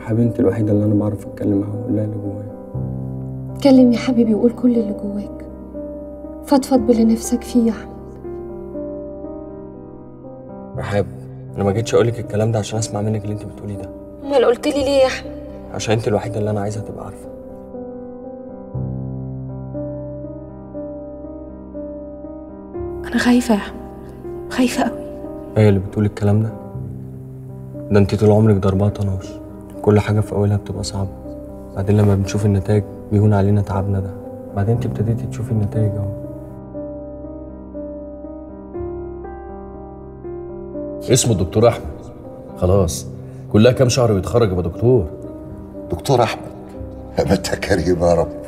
فرحة بنتي الوحيدة اللي أنا بعرف أتكلم معاها وأقول لها اللي جوايا اتكلم يا حبيبي وقول كل اللي جواك فضفض باللي نفسك فيه يا احمد رحاب أنا ما جيتش أقولك الكلام ده عشان أسمع منك اللي أنت بتقوليه ده امال قلت لي ليه يا احمد عشان أنت الوحيدة اللي أنا عايزها تبقى عارفة انا خايفه يا احمد خايفه قوي هي اللي بتقول الكلام ده ده أنت طول عمرك ضربها طناش كل حاجة في أولها بتبقى صعبة بعدين لما بنشوف النتائج بيهون علينا تعبنا ده بعدين أنت ابتديتي تشوفي النتائج أهو اسمه الدكتور احمد خلاص كلها كام شهر ويتخرج يبقى دكتور دكتور احمد متى كريم يا رب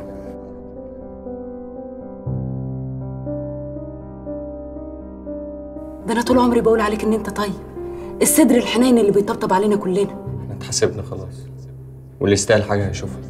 ده انا طول عمري بقول عليك ان انت طيب الصدر الحنين اللي بيطبطب علينا كلنا اتحاسبنا خلاص واللي يستاهل حاجة هيشوفها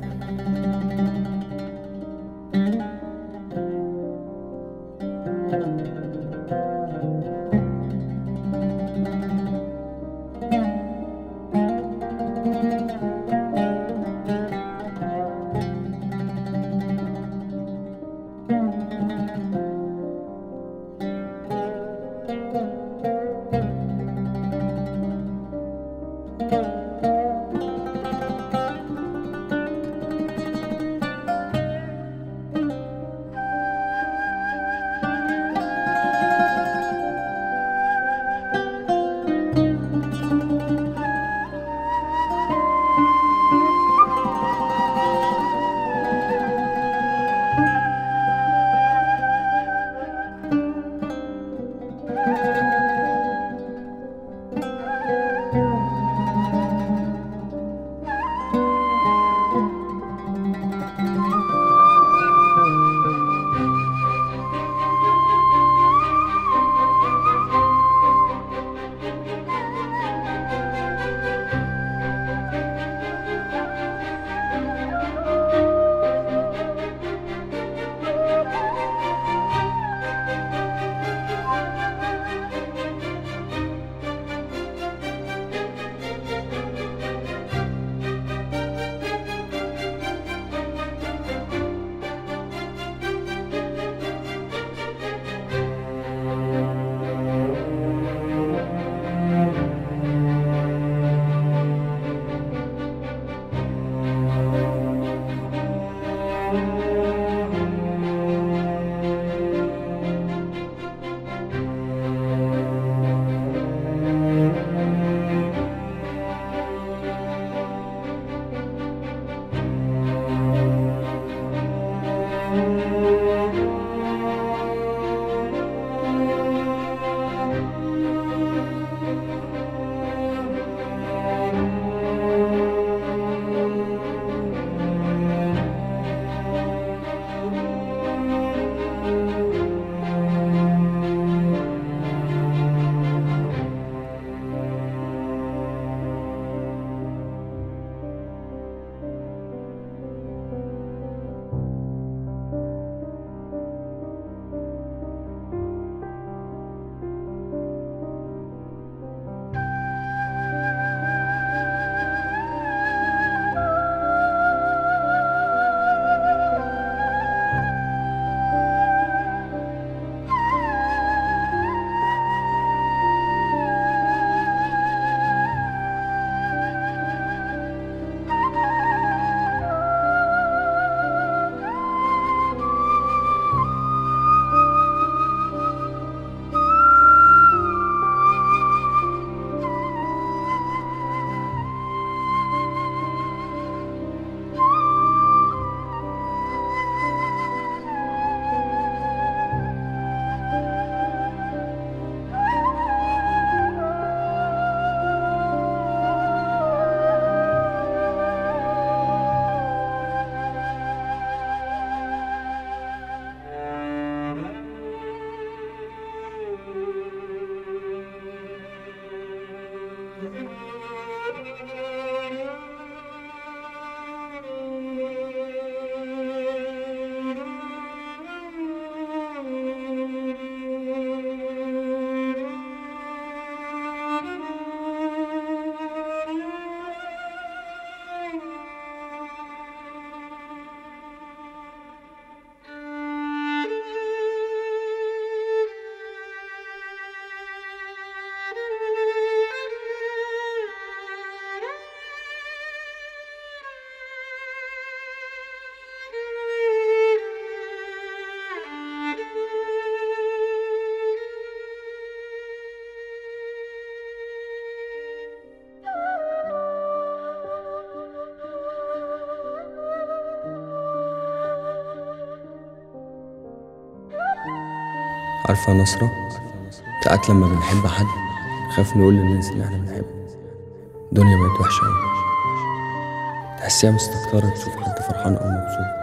عارفة يا نصرة ساعات لما بنحب حد نخاف نقول للناس إن إحنا بنحبه الدنيا بقت وحشة أوي تحسيها مستكترة تشوف حد فرحان أو مبسوط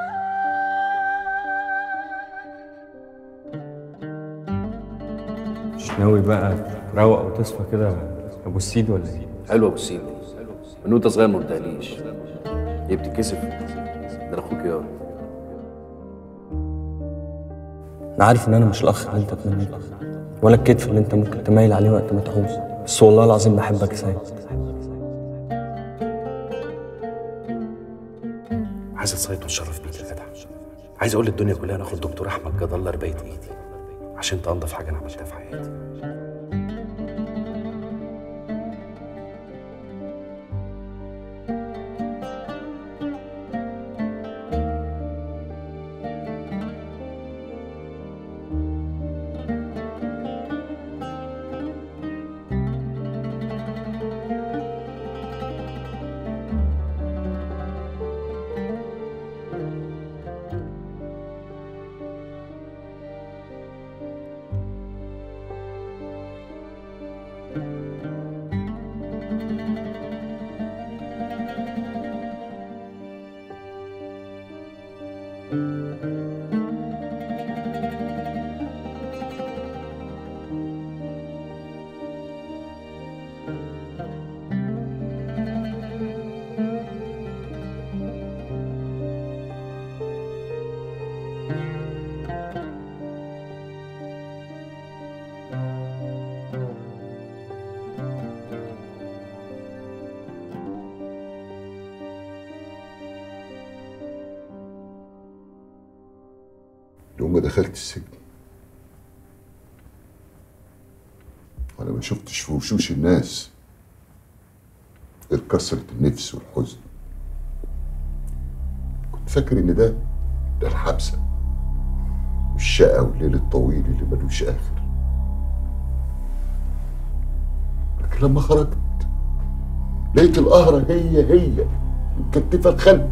مش ناوي بقى تروق وتصفى كده أبو السيد ولا إيه؟ حلوه ابو السيد من وانت صغير ما قلتهاليش هي بتتكسف ده انا اخوك يا أنا عارف إن أنا مش الأخ اللي أنت تمنيه ولا الكتف اللي أنت ممكن تميل عليه وقت ما تعوز بس والله العظيم بحبك يا سيد عايز اتصيد واتشرف بيك يا جدع عايز اقول للدنيا كلها ناخد دكتور احمد جد الله ربايه ايدي عشان انت انضف حاجه انا عملتها في حياتي يوم ما دخلت السجن وانا ما شفتش في وشوش الناس غير كسرة النفس والحزن كنت فاكر ان ده ده الحبسة والشقة والليل الطويل اللي ملوش آخر لكن لما خرجت لقيت القهرة هي هي مكتفة الخلق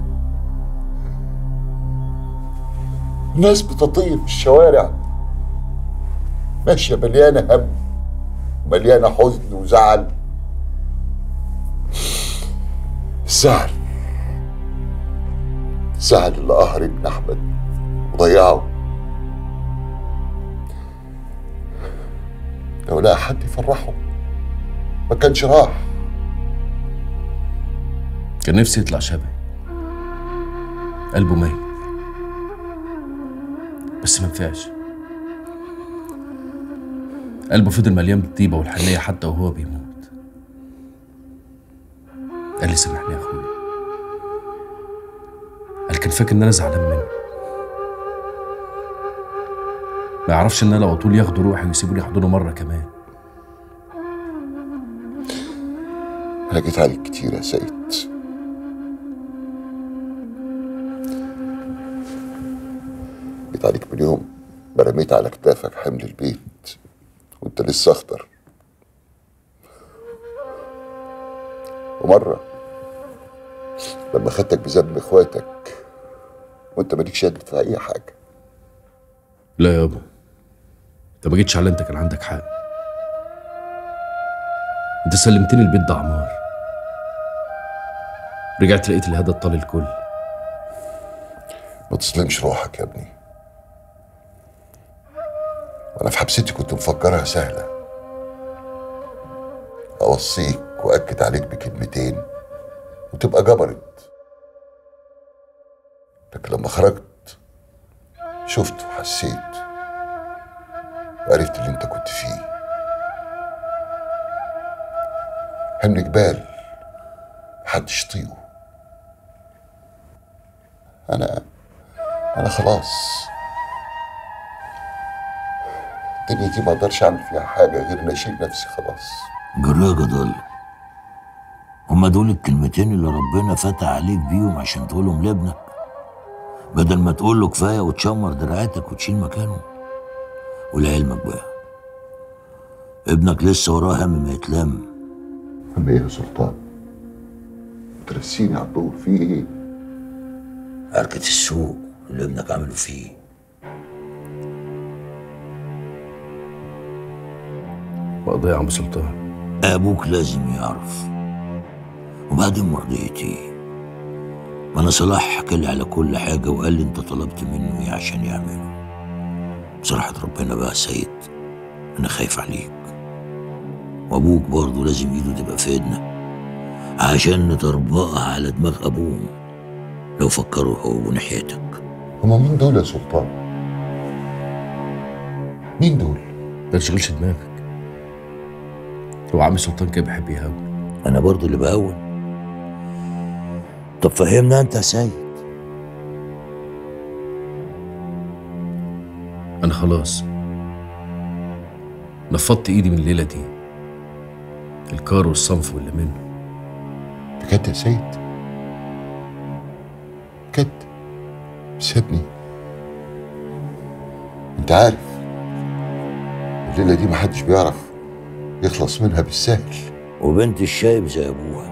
ناس بتطير في الشوارع ماشية مليانة هم مليانة حزن وزعل الزعل الزعل اللي قهر ابن أحمد وضيعه لو لقى حد يفرحه ما كانش راح كان نفسي يطلع شبهي قلبه ميت بس ما نفعش قلبه فضل مليان بالطيبة والحنية حتى وهو بيموت قال لي سامحني يا اخويا قال كان فاكر ان انا زعلان منه ما يعرفش ان انا لو طول ياخدوا روحي ويسيبوني احضنه مرة كمان أنا جيت عليك كتير يا سيد جيت عليك من يوم ما رميت على كتافك حمل البيت وانت لسه اخضر ومرة لما خدتك بذنب اخواتك وانت مالكش يد في اي حاجة لا يابا انت ما جيتش على انت كان عندك حق انت سلمتني البيت ده عمار رجعت لقيت الهدى الطال الكل ما تظلمش روحك يا ابني وانا في حبستي كنت مفكرها سهلة اوصيك واكد عليك بكلمتين وتبقى جبرت لكن لما خرجت شفت وحسيت وعرفت اللي انت كنت فيه حمل جبال محدش يطيقه انا انا خلاص الدنيا دي ما اقدرش اعمل فيها حاجه غير اني اشيل نفسي خلاص جرايه جدال هما دول الكلمتين اللي ربنا فتح عليك بيهم عشان تقولهم لابنك بدل ما تقول له كفايه وتشمر دراعاتك وتشيل مكانه ولعلمك بقى ابنك لسه وراه هم ما يتلم اما ايه يا سلطان ترسيني على الدور في ايه عركة السوق اللي ابنك عمله فيه وقضية عم سلطان ابوك لازم يعرف وبعدين مرضيتي ما انا صلاح حكى لي على كل حاجه وقال لي انت طلبت منه ايه عشان يعمله بصراحه ربنا بقى يا سيد انا خايف عليك وابوك برضه لازم ايده تبقى في ايدنا عشان نطربقها على دماغ ابوهم لو فكروا هو ناحيتك هما مين دول يا سلطان؟ مين دول؟ ما تشغلش دماغك هو عم سلطان كان بيحب يهاوي انا برضه اللي بهون طب فهمنا انت يا سيد انا خلاص نفضت ايدي من الليله دي الكار والصنف واللي منه بجد يا سيد؟ بجد سيبني انت عارف الليلة دي محدش بيعرف يخلص منها بالسهل وبنت الشايب زي ابوها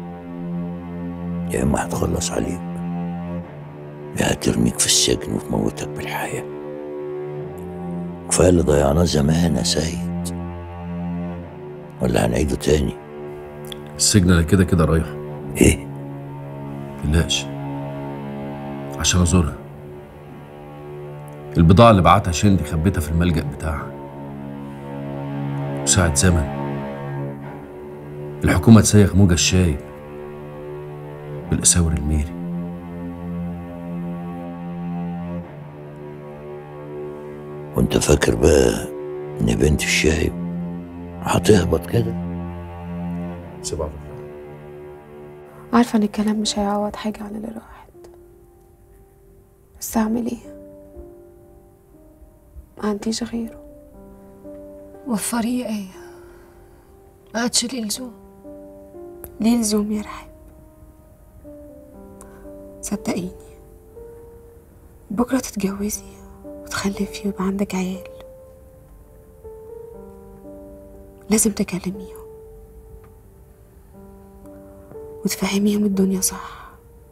يا اما هتخلص عليك يا هترميك في السجن وتموتك بالحياة كفاية اللي ضيعناه زمان يا سيد ولا هنعيده تاني السجن انا كده كده رايح ايه متقلقش عشان ازورها البضاعة اللي بعتها شندي خبيتها في الملجأ بتاعها وساعة زمن الحكومة تسيغ موجة الشايب بالأساور الميري وانت فاكر بقى ان بنت الشايب هتهبط كده سيب على الله عارفة ان الكلام مش هيعوض حاجة عن اللي راحت بس اعمل ايه ما عنديش غيره وفري ايه ما عادش ليه لزوم ليه لزوم يا رحاب صدقيني بكرة تتجوزي وتخلفي ويبقى عندك عيال لازم تكلميهم وتفهميهم الدنيا صح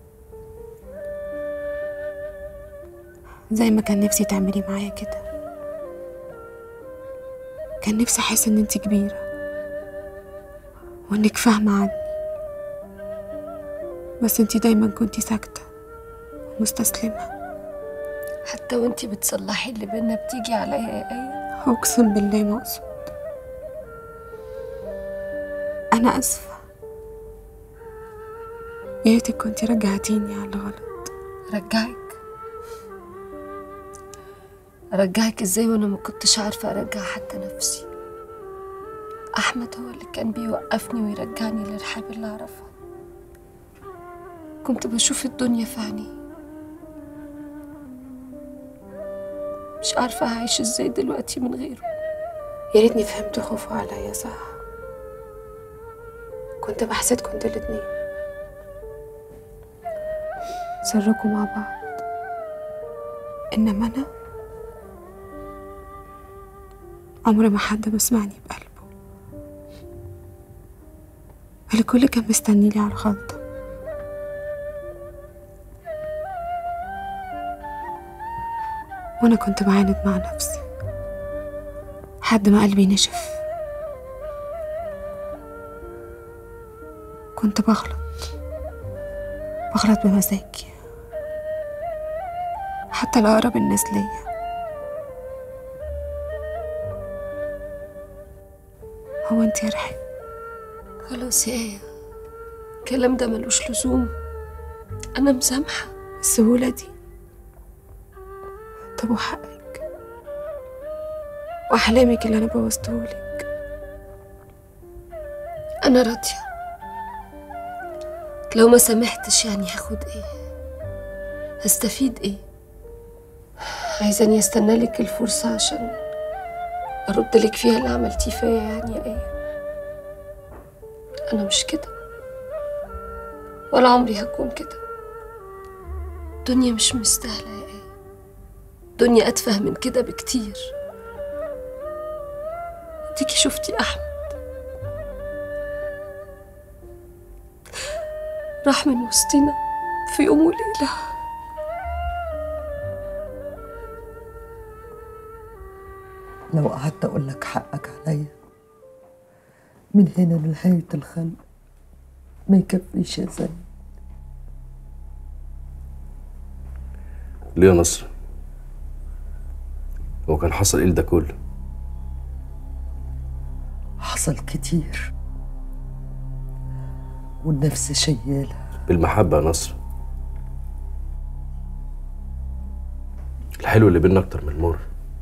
زي ما كان نفسي تعملي معايا كده كان نفسي احس ان انت كبيره وانك فاهمه عني بس انت دايما كنتي ساكته ومستسلمه حتى وانتي بتصلحي اللي بينا بتيجي عليا يا ايه اقسم بالله ما اقصد انا اسفه يا ريتك كنتي رجعتيني على الغلط رجعك ارجعك ازاي وانا ما كنتش عارفه ارجع حتى نفسي احمد هو اللي كان بيوقفني ويرجعني للرحاب اللي اعرفها كنت بشوف الدنيا في عينيه مش عارفه هعيش ازاي دلوقتي من غيره يا ريتني فهمت خوفه عليا صح كنت بحسدكم انتوا الاتنين سركم مع بعض انما انا عمر ما حد ما سمعني بقلبه الكل كان مستني لي على الغلطة وانا كنت بعاند مع نفسي لحد ما قلبي نشف كنت بغلط بغلط بمزاجي حتى لأقرب الناس ليا هو انت يا رحاب خلاص يا ايه الكلام ده ملوش لزوم انا مسامحه السهولة دي طب وحقك وأحلامك اللي أنا بوظتهولك انا راضيه لو ما سامحتش يعني هاخد ايه هستفيد ايه عايزاني استنى لك الفرصه عشان ارد لك فيها اللي عملتيه فيا يعني يا ايه انا مش كده ولا عمري هكون كده الدنيا مش مستاهله يا ايه الدنيا اتفه من كده بكتير اديكي شفتي احمد راح من وسطنا في يوم وليله لو قعدت اقول لك حقك عليا من هنا لنهاية الخلق ما يكفيش يا زين ليه يا نصر هو كان حصل ايه ده كله حصل كتير والنفس شيالة بالمحبة يا نصر الحلو اللي بينا أكتر من المر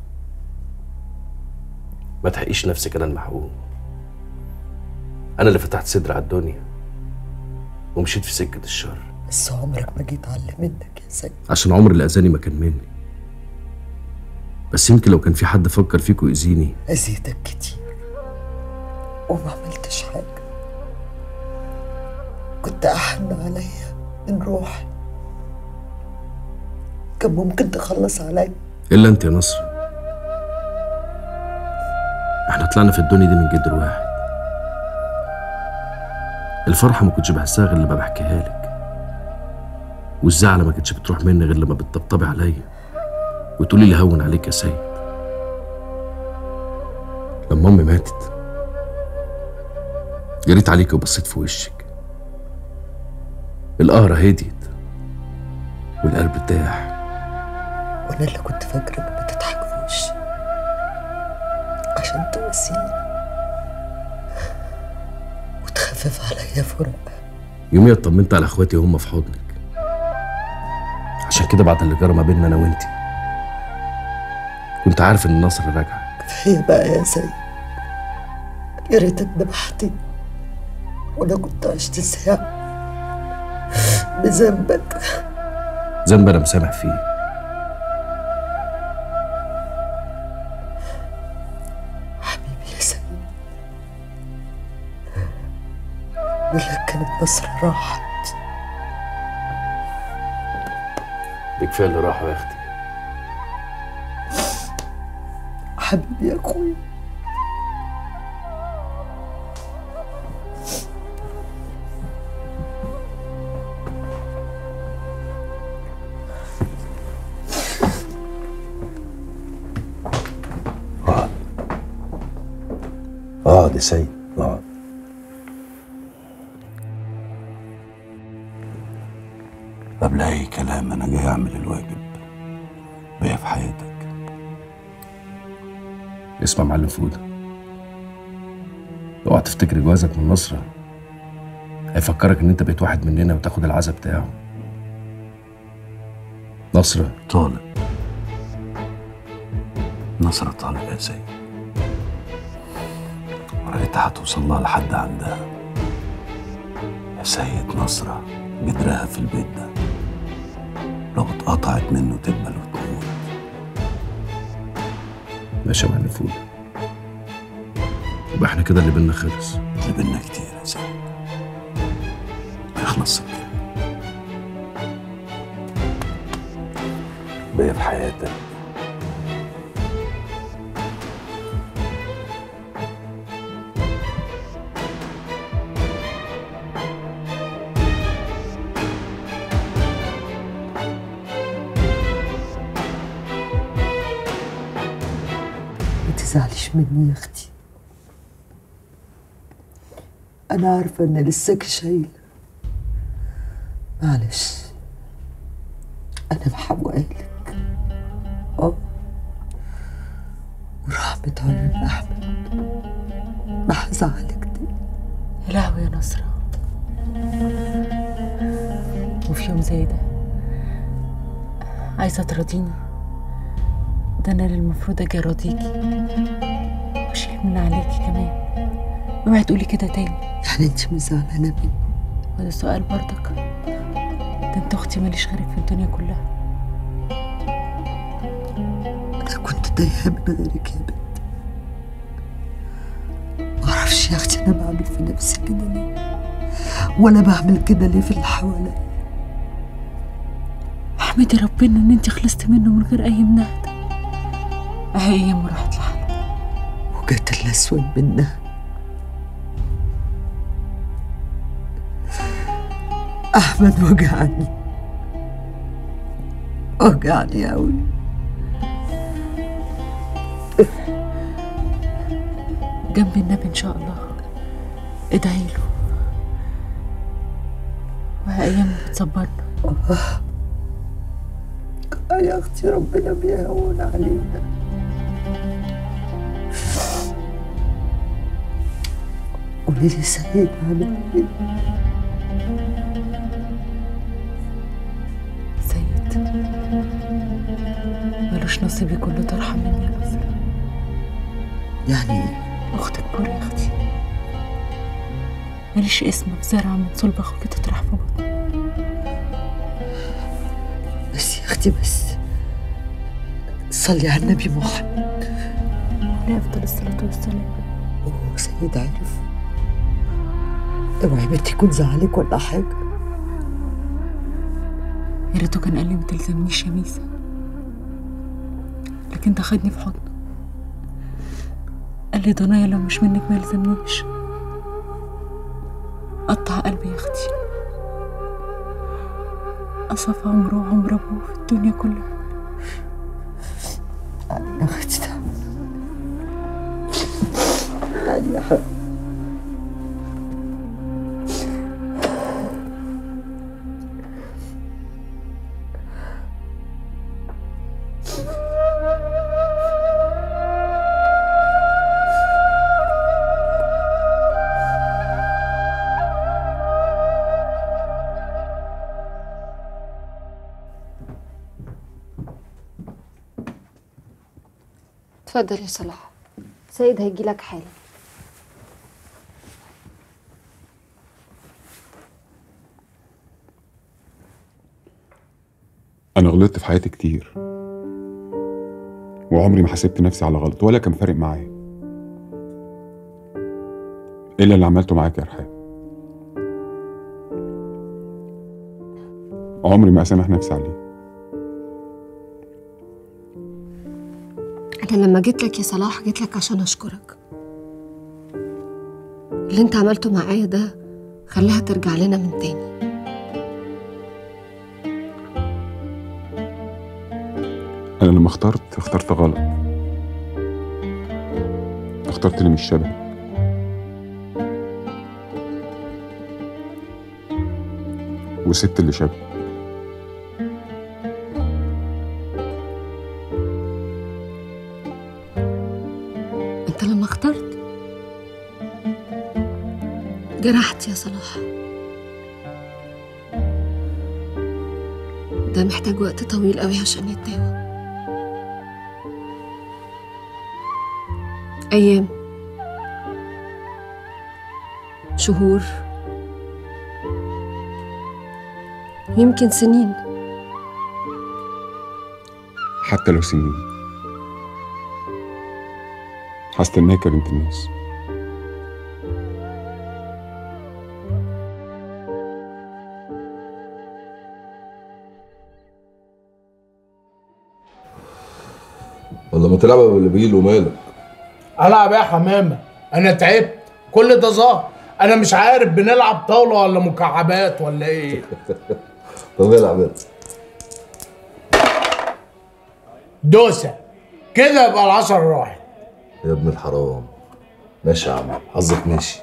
ما تحقيش نفسك أنا المحقوق أنا اللي فتحت صدري على الدنيا ومشيت في سكة الشر بس عمرك ما جيت على منك يا زين عشان عمر اللي أذاني ما كان مني بس يمكن لو كان في حد فكر فيكوا يأذيني أذيتك كتير وما عملتش حاجة كنت أحن عليا من روحي كان ممكن تخلص عليا إلا أنت يا نصر احنا طلعنا في الدنيا دي من جدر واحد الفرحة ما كنتش بحسها غير لما بحكيها لك والزعلة ما كانتش بتروح مني غير لما بتطبطبي عليا وتقولي لي هون عليك يا سيد لما أمي ماتت جريت عليك وبصيت في وشك القهرة هديت والقلب ارتاح وأنا اللي كنت فاكرك بتضحك في وشي عشان تواسيني وتخفف عليا فراق يوميا اطمنت على اخواتي وهم في حضنك عشان كده بعد اللي جرى ما بيننا انا وانتي كنت عارف ان النصر راجع كفاية بقى يا سيد يا ريتك ذبحتني وأنا كنت عشت ساعة بذنبك ذنب انا مسامح فيه حبيبي يا سيد ولا كانت مصر راحت دي كفايه اللي راحوا يا اختي حبيبي يا أخويا اقعد يا سيد اقعد قبل أي كلام أنا جاي أعمل الواجب بيا في حياتك اسمع معلم فوده اوعى تفتكر جوازك من نصرة هيفكرك ان انت بقيت واحد مننا وتاخد العزا بتاعه نصرة طالب نصرة طالب يا زين وريتها هتوصل لها لحد عندها يا سيد نصرة جدرها في البيت ده لو اتقطعت منه تقبل وتموت ماشي يا معلم فوده يبقى احنا كده اللي بينا خلص اللي بينا كتير يا زين ما يخلصش كده بيا في حياتك ما تزعليش مني يا اختي انا عارفه ان لساك شايله معلش انا بحوقلك اه ورحمة عيون احمد ما هزعلك تاني يا لهوي يا نصرة وفي يوم زي ده عايزة تراضيني ده أنا اللي المفروض أجي أراضيكي وأشيل من عليكي كمان اوعي تقولي كده تاني يعني انت مش زعلانه مني وده سؤال برضك ده انت اختي ماليش غيرك في الدنيا كلها انا كنت تايهه من غيرك يا بنت معرفش يا اختي انا بعمل في نفسي كده ليه ولا بعمل كده ليه في اللي حواليا احمدي ربنا ان انت خلصتي منه من غير اي منهد اهي ايام راحت لحالها وجات الاسود منها احمد وجعني وجعني قوي جنب النبي ان شاء الله ادعي له وأيام بتصبرنا يا اختي ربنا بيهون علينا قولي لي سيد عامل ايه سيد ملوش نصيب يكون له طرحة مني يا نصر يعني ايه أختك بور يا أختي ماليش اسم في زرعة من صلب أخوك تطرح في بطني بس يا اختي بس صلي على النبي محمد عليه أفضل الصلاة والسلام هو سيد عارف اوعي بنتي يكون زعلك ولا حاجه يا ريته كان قال لي ما تلزمنيش يا ميسا لكن ده خدني في حضنه قال لي ضنايا لو مش منك ما يلزمنيش قطع قلبي يا اختي قصف عمره وعمر ابوه في الدنيا كلها يا اختي تعالي يا حبيبي اتفضل يا صلاح سيد هيجي لك حالا أنا غلطت في حياتي كتير وعمري ما حسبت نفسي على غلط ولا كان فارق معايا إلا اللي عملته معاك يا رحاب عمري ما أسامح نفسي عليه انا لما جيت لك يا صلاح جيت لك عشان اشكرك اللي انت عملته معايا ده خلاها ترجع لنا من تاني أنا لما اخترت اخترت غلط اخترت اللي مش شبهي وسبت اللي شبهي انت لما اخترت جرحت يا صلاح ده محتاج وقت طويل قوي عشان يتداوى ايام شهور يمكن سنين حتى لو سنين هستناك يا بنت الناس ولا ما تلعب باللي بيجي ومالك العب يا حمامه انا تعبت كل ده ظهر انا مش عارف بنلعب طاوله ولا مكعبات ولا ايه طب العب انت دوسه كده يبقى العشر راحت يا ابن الحرام ماشي يا عم حظك ماشي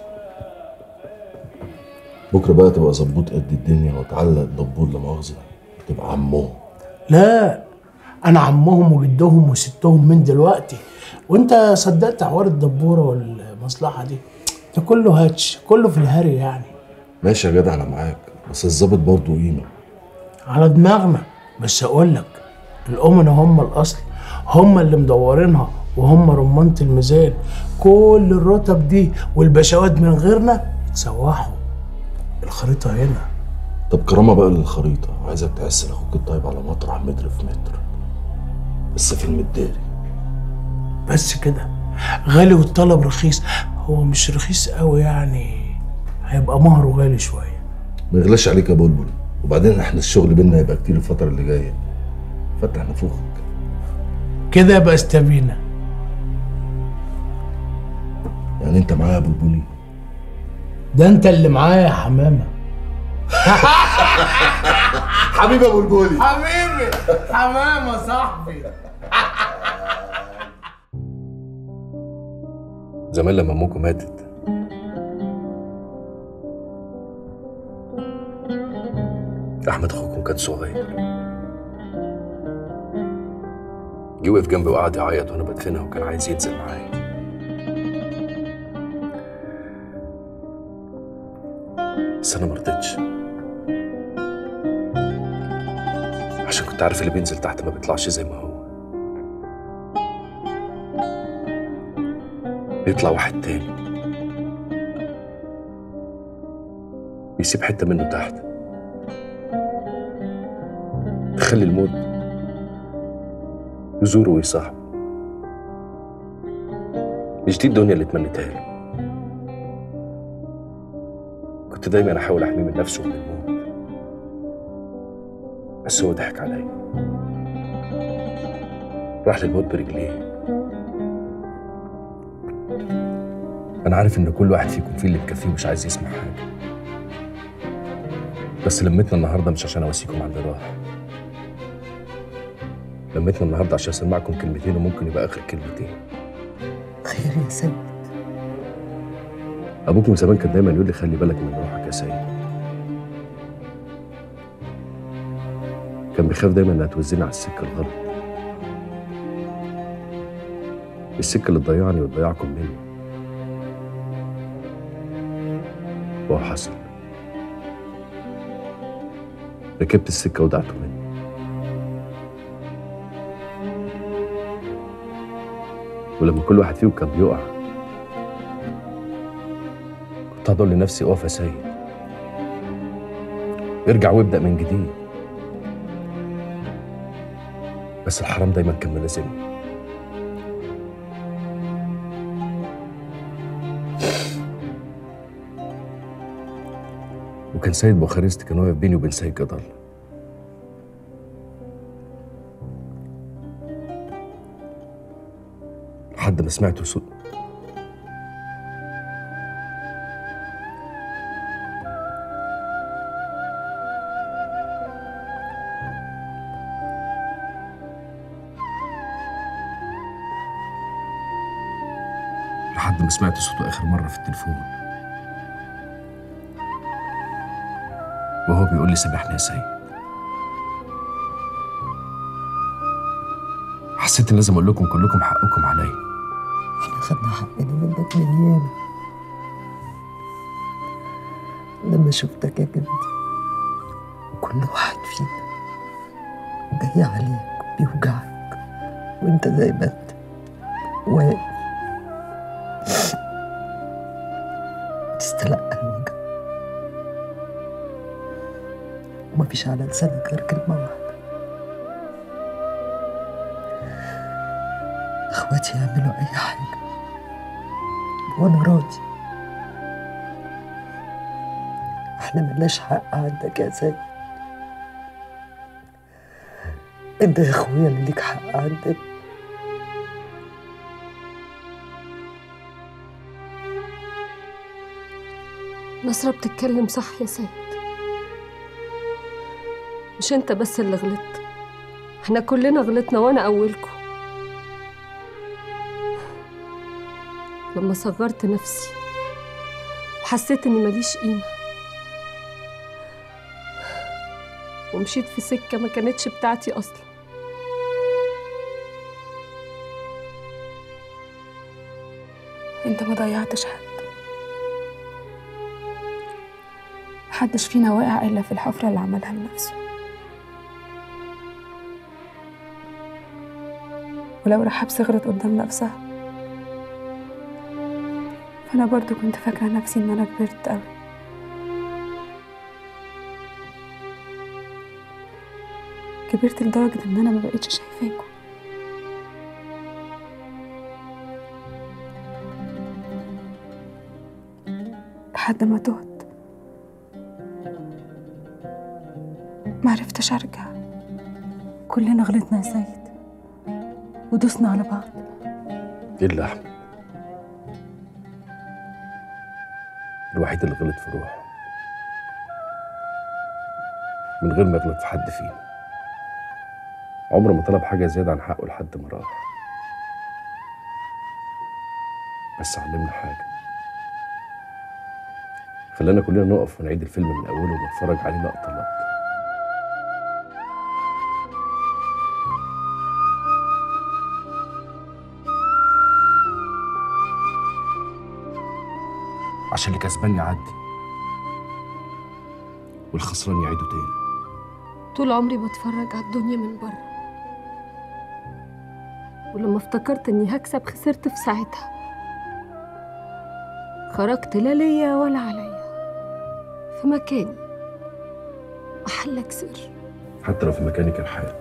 بكره بقى تبقى ظبوط قد الدنيا وتعلق الدبور لا مؤاخذه تبقى عمهم لا انا عمهم وجدهم وستهم من دلوقتي وانت صدقت حوار الدبوره والمصلحه دي ده كله هاتش كله في الهري يعني ماشي يا جدع انا معاك بس الظابط برضه قيمه على دماغنا بس اقول لك الامنا هم الاصل هم اللي مدورينها وهم رمانة الميزان كل الرتب دي والبشوات من غيرنا اتسوحوا الخريطة هنا طب كرامه بقى للخريطه عايزك تحس اخوك الطيب على مطرح متر في متر بس في المداري بس كده غالي والطلب رخيص هو مش رخيص قوي يعني هيبقى مهره غالي شوية ما يغلاش عليك يا بلبل وبعدين احنا الشغل بينا هيبقى كتير الفتره اللي جايه فتح نفوخك كده يبقى استبينا يعني انت معايا يا بلبلي ده انت اللي معايا يا حمامة حبيبي يا بلبلي حبيبي حمامة صاحبي زمان لما امكم ماتت احمد اخوكم كان صغير جه وقف جنبي وقعد يعيط وانا بدفنها وكان عايز ينزل معايا بس انا مرضتش عشان كنت عارف اللي بينزل تحت ما بيطلعش زي ما هو بيطلع واحد تاني بيسيب حتة منه تحت تخلي الموت يزوره ويصاحبه مش دي الدنيا اللي اتمنيتها له كنت دايما احاول احميه من نفسه ومن الموت بس هو ضحك عليا راح للموت برجليه انا عارف ان كل واحد فيكم فيه اللي مكفيه ومش عايز يسمع حاجه بس لمتنا النهارده مش عشان اواسيكم عند راح لمتنا النهارده عشان اسمعكم كلمتين وممكن يبقى اخر كلمتين خير يا سيد ابوك من زمان كان دايما يقول لي خلي بالك من روحك يا سيد كان بيخاف دايما انها توزني على السكه الغلط السكه اللي تضيعني وتضيعكم مني وهو حصل ركبت السكه ودعته مني ولما كل واحد فيهم كان بيقع كنت هقول لنفسي اقف يا سيد ارجع وابدا من جديد بس الحرام دايما كان ملازمني وكان سيد بوخارست كان واقف بيني وبين سيد جدل لحد ما سمعت صوت لحد ما سمعت صوته آخر مرة في التليفون وهو بيقول لي سامحني يا سيد حسيت إن لازم أقول لكم كلكم حقكم عليا احنا خدنا حقنا منك من ياما لما شفتك يا جدي وكل واحد فينا جاي عليك وبيوجعك وانت زي ما انت واقف تستلقى الوجع ومفيش على لسانك غير كلمة واحدة اخواتي يعملوا اي حاجة وانا راضي احنا ملناش حق عندك يا سيد انت يا اخويا اللي ليك حق عندنا نصرة بتتكلم صح يا سيد مش انت بس اللي غلطت احنا كلنا غلطنا وانا اولكم لما صغرت نفسي وحسيت اني ماليش قيمة ومشيت في سكة ما كانتش بتاعتي اصلا انت ما ضيعتش حد محدش فينا واقع الا في الحفرة اللي عملها لنفسه ولو رحاب صغرت قدام نفسها فانا برضو كنت فاكرة نفسي ان انا كبرت اوي كبرت لدرجة ان انا ما بقتش شايفاكوا لحد ما تهت معرفتش ارجع كلنا غلطنا يا سيد ودوسنا على بعض إلا أحمد الوحيد اللي غلط في روحه من غير ما يغلط في حد فينا عمره ما طلب حاجة زيادة عن حقه لحد ما راح بس علمنا حاجة خلانا كلنا نقف ونعيد الفيلم من أوله ونتفرج عليه لقطة لقطة عشان اللي كسبان يعدي والخسران يعيده تاني طول عمري بتفرج على الدنيا من بره ولما افتكرت اني هكسب خسرت في ساعتها خرجت لا ليا ولا عليا في مكاني محلك سر حتى لو في مكانك الحال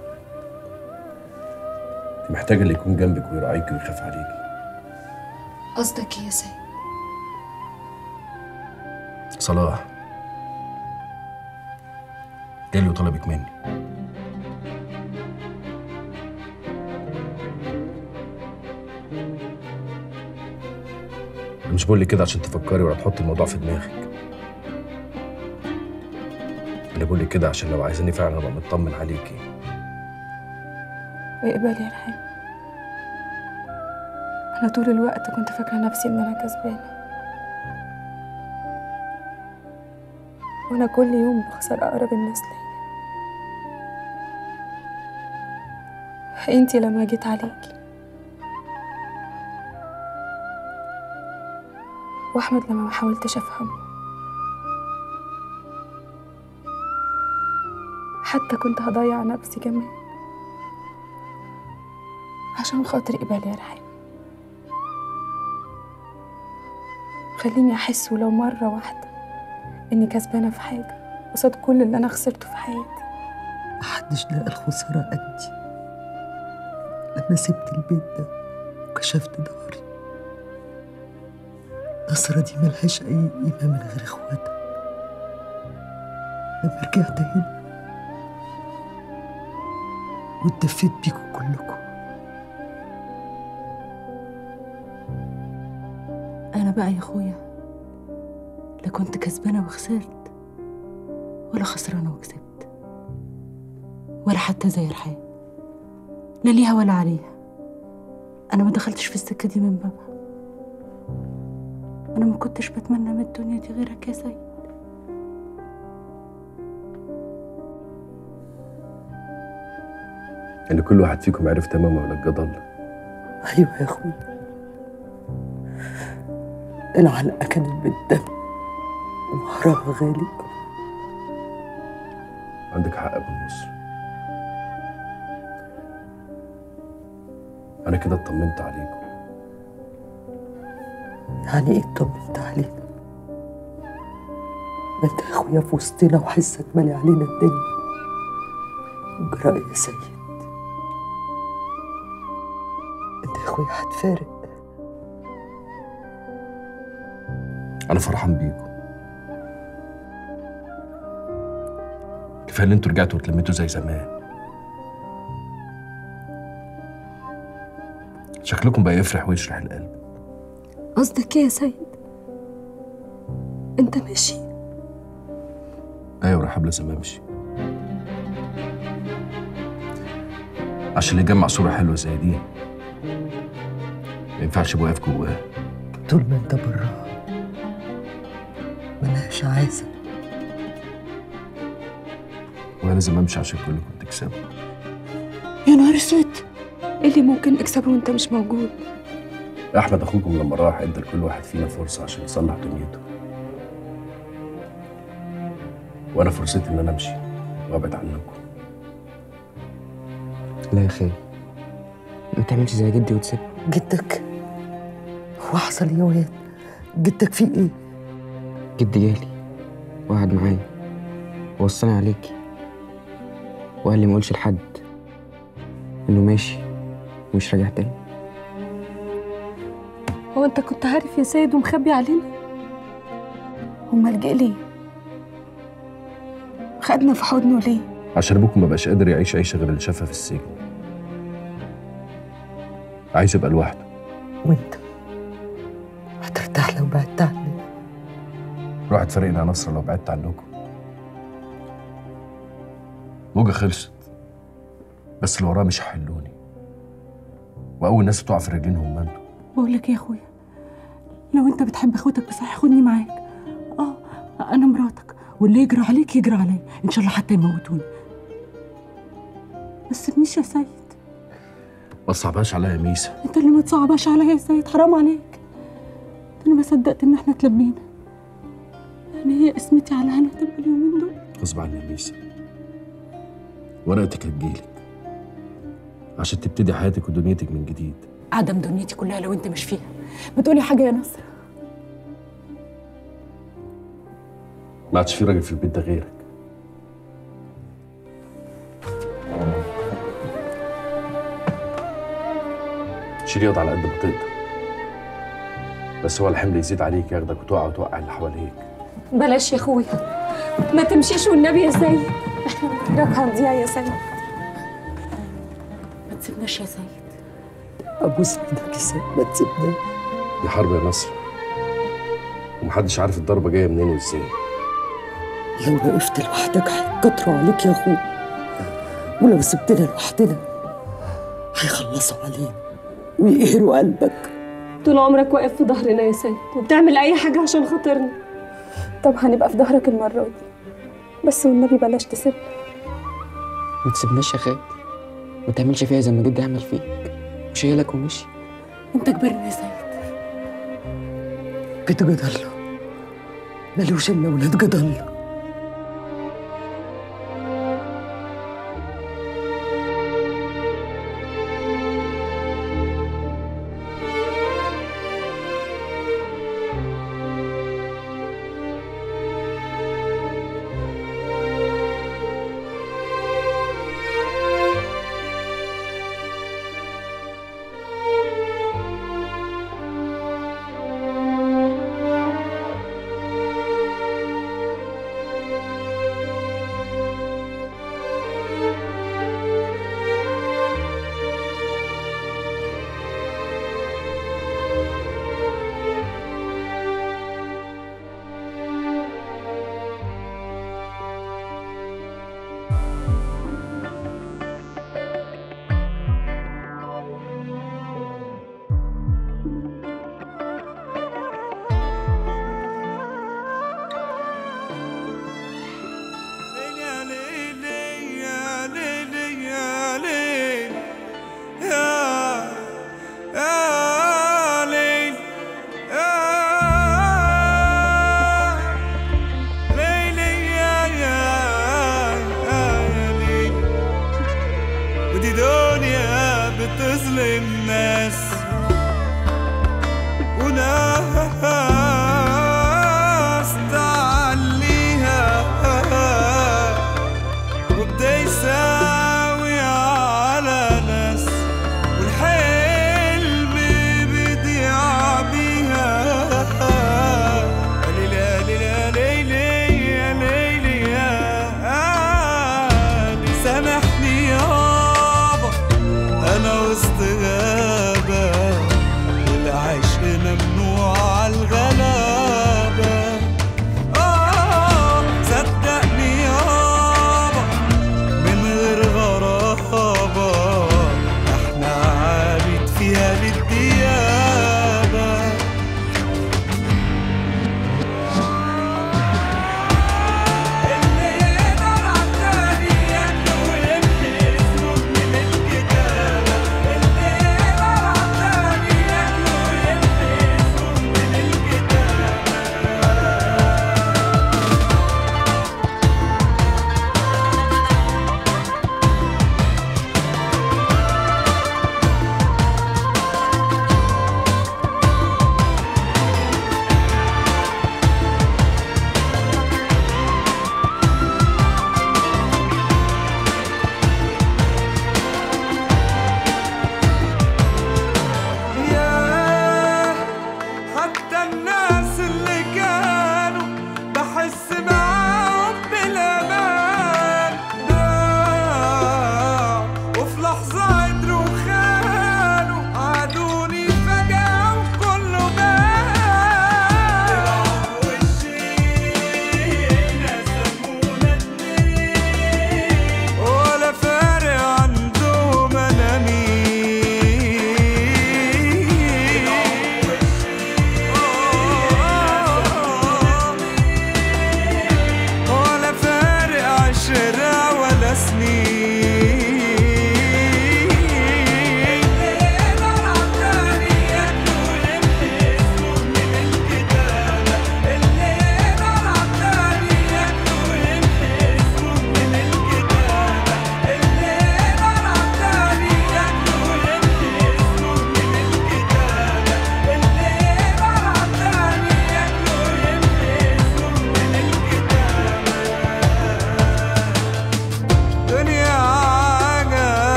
انت محتاجه اللي يكون جنبك ويراعيك ويخاف عليكي قصدك ايه يا سيد صلاح جالي وطلبك مني أنا مش بقول لك كده عشان تفكري ولا تحطي الموضوع في دماغك انا بقول لك كده عشان لو عايزاني فعلا ابقى مطمن عليكي واقبلي يا رحاب أنا طول الوقت كنت فاكرة نفسي إن أنا كسبانة وأنا كل يوم بخسر أقرب الناس ليا انتي لما جيت عليكي وأحمد لما ما حاولتش أفهمه حتى كنت هضيع نفسي كمان عشان خاطر إقبال يا رحاب خليني أحس ولو مرة واحدة إني كسبانة في حاجة قصاد كل اللي أنا خسرته في حياتي محدش لقى الخسارة قدي لما سبت البيت ده وكشفت ظهري النصرة دي ملهاش أي قيمة من غير إخواتها لما رجعت هنا واتدفيت بيكوا كلكم أنا بقى يا أخويا لا كنت كسبانة وخسرت ولا خسرانة وكسبت ولا حتى زي رحاب لا ليها ولا عليها أنا ما دخلتش في السكة دي من بابها أنا ما كنتش بتمنى من الدنيا دي غيرك يا سيد ان كل واحد فيكم عرف تماما ولا الجدل أيوة يا أخويا العلقة كانت بالدم ومهرها غالي عندك حق يا ابو النصر انا كده اطمنت عليكم يعني إيه اطمنت علينا ما أنت يا أخويا في وسطنا وحسك مالي علينا الدنيا وجراء يا سيد أنت يا أخويا هتفارق انا فرحان بيكم كفايه ان انتوا رجعتوا واتلميتوا زي زمان شكلكم بقى يفرح ويشرح القلب قصدك ايه يا سيد انت ماشي ايوه رحاب لازم امشي عشان اللي يجمع صوره حلوه زي دي ما ينفعش يبقى واقف جواها طول ما أنت براها ملهاش عايزة وانا لازم امشي عشان كلكم تكسبوا يا نهار اسود ايه اللي ممكن اكسبه وانت مش موجود احمد اخوكم لما راح ادى لكل واحد فينا فرصه عشان يصلح دنيته وانا فرصتي ان انا امشي وابعد عنكم لا يا خالي ما تعملش زي جدي وتسيب جدك هو حصل إيه يا واد جدك فيه إيه جدي جالي وقعد معايا ووصاني عليكي وقال لي ما اقولش لحد انه ماشي ومش راجع تاني هو انت كنت عارف يا سيد ومخبي علينا امال جه ليه خدنا في حضنه ليه عشان ابوكم ما بقاش قادر يعيش عيشه غير اللي شافها في السجن عايز يبقى لوحده وأنت هترتاح لو بعدت عني روح تفرقنا يا نصر لو بعدت عنكم موجة خلصت بس اللي وراه مش هيحلوني واول ناس تقع في رجلين هم انتوا بقول لك إيه يا أخويا لو أنت بتحب أخوتك بصحيح خدني معاك آه أنا مراتك واللي يجرى عليك يجرى عليا إن شاء الله حتى يموتوني بس تسيبنيش يا سيد ما تصعبهاش عليا يا ميسا انت اللي ما تصعباش عليا يا سيد حرام عليك ده انا ما صدقت ان احنا اتلمينا أنا هي اسمتي على هنا تبقى اليومين دول غصب عني يا ميسا ورقتك هتجيلك عشان تبتدي حياتك ودنيتك من جديد عدم دنيتي كلها لو أنت مش فيها ما تقولي حاجة يا نصر ما عادش في راجل في البيت ده غيرك شيل ياض على قد ما تقدر بس هو الحمل يزيد عليك ياخدك وتقع وتوقع اللي حواليك بلاش يا اخويا ما تمشيش والنبي يا سيد احنا منك هنضيع يا سيد ما تسيبناش يا سيد ابوس ايدك يا سيد ما تسيبناش دي حرب يا نصر ومحدش عارف الضربة جاية منين وازاي لو وقفت لوحدك هيتكتروا عليك يا اخويا ولو سبتنا لوحدنا هيخلصوا علينا ويقهروا قلبك طول عمرك واقف في ظهرنا يا سيد وبتعمل اي حاجه عشان خاطرنا طب هنبقى في ظهرك المرة دي بس والنبي بلاش تسيبنا ما تسيبناش يا خالد ما تعملش فيها زي ما جدي عمل فيك وشيلك ومشي أنت كبرنا يا سيد جد جدله ملوش الا ولاد جدله ودي دنيا بتظلم ناس وناس تعليها وبتساوي على ناس والحلم بيضيع بيها ليلى ليلى ليلى يا ليلى يا لي سامحني يابا انا وسط غابة والعشق ممنوع عالغلابة آه صدقني يابا من غير غرابة احنا عابد فيها للديابة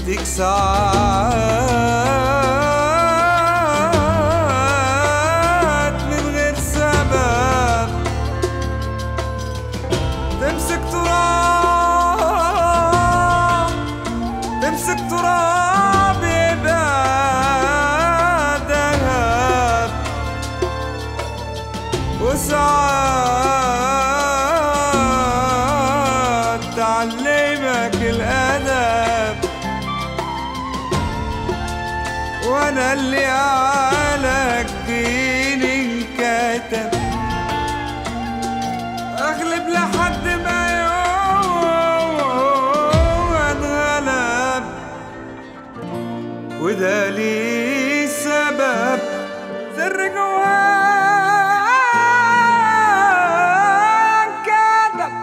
واديك ساعات من غير سبب تمسك تراب تمسك تراب يبقى دهب وساعات تعلمك الأدب وأنا اللي على الدين انكتب أغلب لحد ما يوم أتغلب وده ليه سبب سر جواك كتب